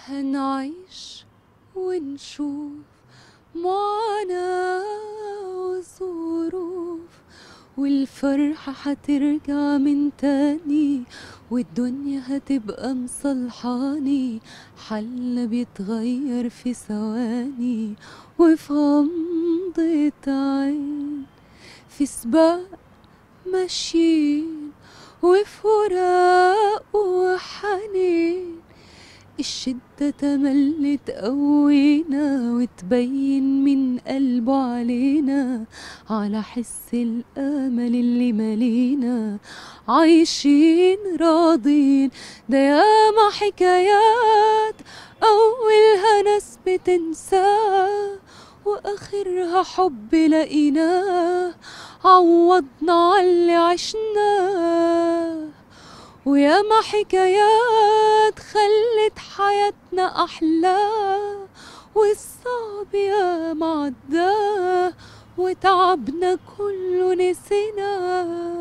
هنعيش ونشوف معاناة وظروف والفرحة هترجع من تاني والدنيا هتبقى مصلحاني حل بيتغير في ثواني وفي غمضة عين في سباق ماشيين وفي فراق وحنين الشدة تملي تقوينا وتبين من قلبه علينا على حس الأمل اللي مالينا عايشين راضين ده ياما حكايات أولها ناس بتنساه وآخرها حب لقيناه عوضنا عاللي عشناه وياما حكايات خلت حياتنا أحلى والصعب ياما عداه وتعبنا كله نسيناه